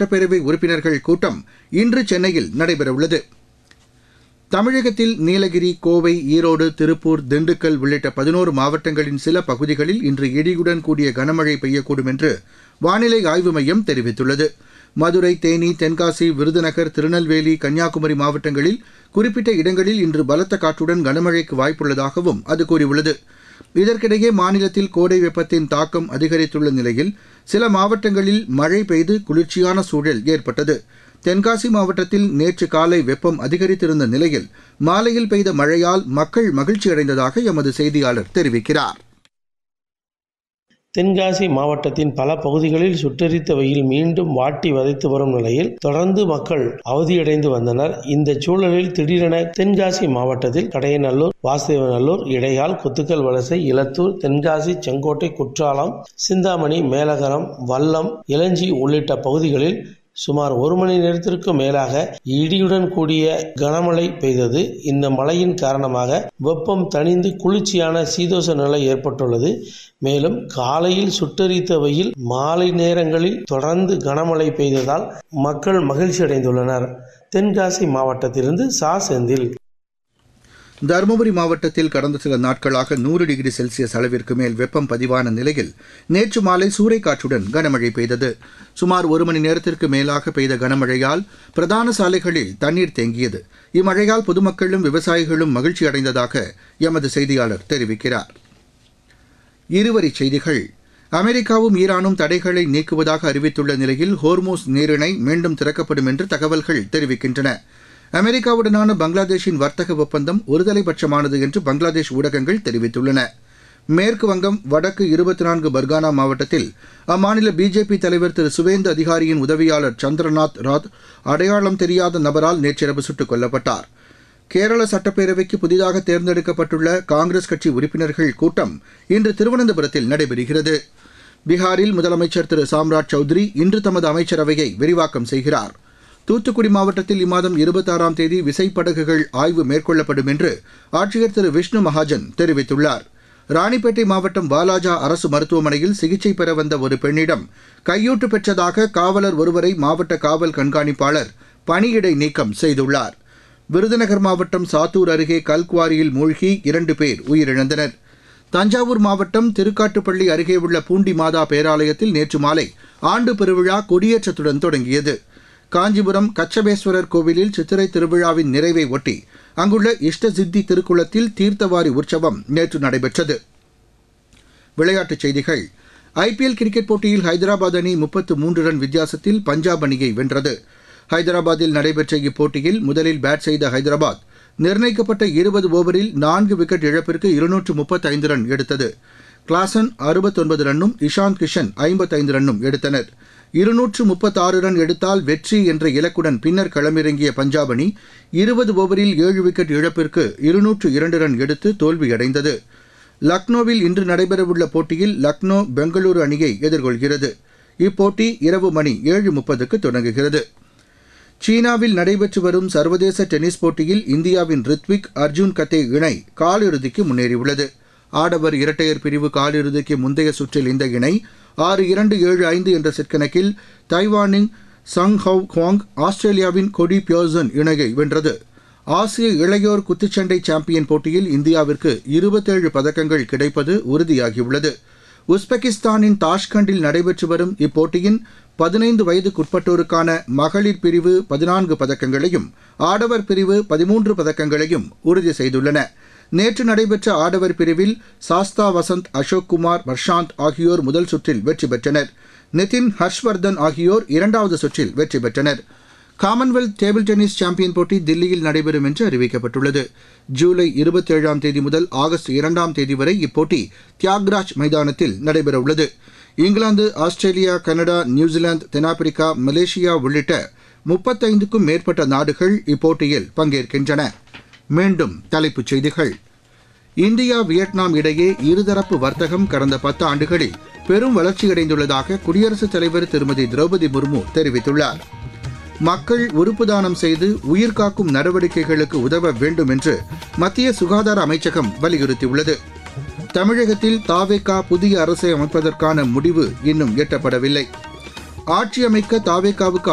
சட்டப்பேரவை உறுப்பினர்கள் கூட்டம் இன்று சென்னையில் நடைபெறவுள்ளது தமிழகத்தில் நீலகிரி கோவை ஈரோடு திருப்பூர் திண்டுக்கல் உள்ளிட்ட பதினோரு மாவட்டங்களின் சில பகுதிகளில் இன்று இடியுடன் கூடிய கனமழை பெய்யக்கூடும் என்று வானிலை ஆய்வு மையம் தெரிவித்துள்ளது மதுரை தேனி தென்காசி விருதுநகர் திருநெல்வேலி கன்னியாகுமரி மாவட்டங்களில் குறிப்பிட்ட இடங்களில் இன்று பலத்த காற்றுடன் கனமழைக்கு வாய்ப்புள்ளதாகவும் அது கூறியுள்ளது இதற்கிடையே மாநிலத்தில் கோடை வெப்பத்தின் தாக்கம் அதிகரித்துள்ள நிலையில் சில மாவட்டங்களில் மழை பெய்து குளிர்ச்சியான சூழல் ஏற்பட்டது தென்காசி மாவட்டத்தில் நேற்று காலை வெப்பம் அதிகரித்திருந்த நிலையில் மாலையில் பெய்த மழையால் மக்கள் மகிழ்ச்சியடைந்ததாக எமது செய்தியாளர் தெரிவிக்கிறார் தென்காசி மாவட்டத்தின் பல பகுதிகளில் சுட்டெரித்த வெயில் மீண்டும் வாட்டி வதைத்து வரும் நிலையில் தொடர்ந்து மக்கள் அவதியடைந்து வந்தனர் இந்த சூழலில் திடீரென தென்காசி மாவட்டத்தில் கடையநல்லூர் வாசுதேவநல்லூர் இடையால் குத்துக்கல் வலசை இலத்தூர் தென்காசி செங்கோட்டை குற்றாலம் சிந்தாமணி மேலகரம் வல்லம் இளஞ்சி உள்ளிட்ட பகுதிகளில் சுமார் ஒரு மணி நேரத்திற்கு மேலாக இடியுடன் கூடிய கனமழை பெய்தது இந்த மழையின் காரணமாக வெப்பம் தணிந்து குளிர்ச்சியான சீதோஷ நிலை ஏற்பட்டுள்ளது மேலும் காலையில் சுட்டரித்த வெயில் மாலை நேரங்களில் தொடர்ந்து கனமழை பெய்ததால் மக்கள் மகிழ்ச்சி அடைந்துள்ளனர் தென்காசி மாவட்டத்திலிருந்து சா செந்தில் தருமபுரி மாவட்டத்தில் கடந்த சில நாட்களாக நூறு டிகிரி செல்சியஸ் அளவிற்கு மேல் வெப்பம் பதிவான நிலையில் நேற்று மாலை சூறைக்காற்றுடன் கனமழை பெய்தது சுமார் ஒரு மணி நேரத்திற்கு மேலாக பெய்த கனமழையால் பிரதான சாலைகளில் தண்ணீர் தேங்கியது இம்மழையால் பொதுமக்களும் விவசாயிகளும் மகிழ்ச்சி அடைந்ததாக எமது செய்தியாளர் தெரிவிக்கிறார் இருவரிச் செய்திகள் அமெரிக்காவும் ஈரானும் தடைகளை நீக்குவதாக அறிவித்துள்ள நிலையில் ஹோர்மோஸ் நீரிணை மீண்டும் திறக்கப்படும் என்று தகவல்கள் தெரிவிக்கின்றன அமெரிக்காவுடனான பங்களாதேஷின் வர்த்தக ஒப்பந்தம் ஒருதலைபட்சமானது என்று பங்களாதேஷ் ஊடகங்கள் தெரிவித்துள்ளன மேற்கு வங்கம் வடக்கு இருபத்தி நான்கு பர்கானா மாவட்டத்தில் அம்மாநில பிஜேபி தலைவர் திரு சுவேந்து அதிகாரியின் உதவியாளர் சந்திரநாத் ராத் அடையாளம் தெரியாத நபரால் நேற்றிரவு சுட்டுக் கொல்லப்பட்டார் கேரள சட்டப்பேரவைக்கு புதிதாக தேர்ந்தெடுக்கப்பட்டுள்ள காங்கிரஸ் கட்சி உறுப்பினர்கள் கூட்டம் இன்று திருவனந்தபுரத்தில் நடைபெறுகிறது பீகாரில் முதலமைச்சர் திரு சாம்ராஜ் சௌத்ரி இன்று தமது அமைச்சரவையை விரிவாக்கம் செய்கிறார் தூத்துக்குடி மாவட்டத்தில் இம்மாதம் இருபத்தாறாம் தேதி விசைப்படகுகள் ஆய்வு மேற்கொள்ளப்படும் என்று ஆட்சியர் திரு விஷ்ணு மகாஜன் தெரிவித்துள்ளார் ராணிப்பேட்டை மாவட்டம் வாலாஜா அரசு மருத்துவமனையில் சிகிச்சை பெற வந்த ஒரு பெண்ணிடம் கையூட்டு பெற்றதாக காவலர் ஒருவரை மாவட்ட காவல் கண்காணிப்பாளர் பணியிடை நீக்கம் செய்துள்ளார் விருதுநகர் மாவட்டம் சாத்தூர் அருகே கல்குவாரியில் மூழ்கி இரண்டு பேர் உயிரிழந்தனர் தஞ்சாவூர் மாவட்டம் திருக்காட்டுப்பள்ளி அருகே உள்ள பூண்டி மாதா பேராலயத்தில் நேற்று மாலை ஆண்டு பெருவிழா கொடியேற்றத்துடன் தொடங்கியது காஞ்சிபுரம் கச்சபேஸ்வரர் கோவிலில் சித்திரை திருவிழாவின் நிறைவை ஒட்டி அங்குள்ள இஷ்ட சித்தி திருக்குளத்தில் தீர்த்தவாரி உற்சவம் நேற்று நடைபெற்றது விளையாட்டுச் செய்திகள் ஐபிஎல் கிரிக்கெட் போட்டியில் ஹைதராபாத் அணி முப்பத்து மூன்று ரன் வித்தியாசத்தில் பஞ்சாப் அணியை வென்றது ஹைதராபாத்தில் நடைபெற்ற இப்போட்டியில் முதலில் பேட் செய்த ஹைதராபாத் நிர்ணயிக்கப்பட்ட இருபது ஓவரில் நான்கு விக்கெட் இழப்பிற்கு இருநூற்று முப்பத்தைந்து ரன் எடுத்தது கிளாசன் அறுபத்தொன்பது ரன்னும் இஷாந்த் கிஷன் ஐம்பத்தைந்து ரன்னும் எடுத்தனர் இருநூற்று முப்பத்தாறு ரன் எடுத்தால் வெற்றி என்ற இலக்குடன் பின்னர் களமிறங்கிய பஞ்சாப் அணி இருபது ஓவரில் ஏழு விக்கெட் இழப்பிற்கு இருநூற்று இரண்டு ரன் எடுத்து தோல்வியடைந்தது லக்னோவில் இன்று நடைபெறவுள்ள போட்டியில் லக்னோ பெங்களூரு அணியை எதிர்கொள்கிறது இப்போட்டி இரவு மணி ஏழு முப்பதுக்கு தொடங்குகிறது சீனாவில் நடைபெற்று வரும் சர்வதேச டென்னிஸ் போட்டியில் இந்தியாவின் ரித்விக் அர்ஜுன் கத்தே இணை காலிறுதிக்கு முன்னேறியுள்ளது ஆடவர் இரட்டையர் பிரிவு காலிறுதிக்கு முந்தைய சுற்றில் இந்த இணை ஆறு இரண்டு ஏழு ஐந்து என்ற செட் கணக்கில் தைவானின் சங் ஹவ் குவாங் ஆஸ்திரேலியாவின் கொடி பியோசன் இணையை வென்றது ஆசிய இளையோர் குத்துச்சண்டை சாம்பியன் போட்டியில் இந்தியாவிற்கு இருபத்தேழு பதக்கங்கள் கிடைப்பது உறுதியாகியுள்ளது உஸ்பெகிஸ்தானின் தாஷ்கண்டில் நடைபெற்று வரும் இப்போட்டியின் பதினைந்து வயதுக்குட்பட்டோருக்கான மகளிர் பிரிவு பதினான்கு பதக்கங்களையும் ஆடவர் பிரிவு பதிமூன்று பதக்கங்களையும் உறுதி செய்துள்ளன நேற்று நடைபெற்ற ஆடவர் பிரிவில் சாஸ்தா வசந்த் அசோக் குமார் வர்ஷாந்த் ஆகியோர் முதல் சுற்றில் வெற்றி பெற்றனர் நிதின் ஹர்ஷ்வர்தன் ஆகியோர் இரண்டாவது சுற்றில் வெற்றி பெற்றனர் காமன்வெல்த் டேபிள் டென்னிஸ் சாம்பியன் போட்டி தில்லியில் நடைபெறும் என்று அறிவிக்கப்பட்டுள்ளது ஜூலை இருபத்தேழாம் தேதி முதல் ஆகஸ்ட் இரண்டாம் தேதி வரை இப்போட்டி தியாக்ராஜ் மைதானத்தில் நடைபெறவுள்ளது இங்கிலாந்து ஆஸ்திரேலியா கனடா நியூசிலாந்து தென்னாப்பிரிக்கா மலேசியா உள்ளிட்ட முப்பத்தைந்துக்கும் மேற்பட்ட நாடுகள் இப்போட்டியில் பங்கேற்கின்றன மீண்டும் தலைப்புச் செய்திகள் இந்தியா வியட்நாம் இடையே இருதரப்பு வர்த்தகம் கடந்த பத்து ஆண்டுகளில் பெரும் வளர்ச்சியடைந்துள்ளதாக குடியரசுத் தலைவர் திருமதி திரௌபதி முர்மு தெரிவித்துள்ளார் மக்கள் உறுப்பு தானம் செய்து உயிர்காக்கும் நடவடிக்கைகளுக்கு உதவ வேண்டும் என்று மத்திய சுகாதார அமைச்சகம் வலியுறுத்தியுள்ளது தமிழகத்தில் தாவேகா புதிய அரசை அமைப்பதற்கான முடிவு இன்னும் எட்டப்படவில்லை ஆட்சி அமைக்க தாவேகாவுக்கு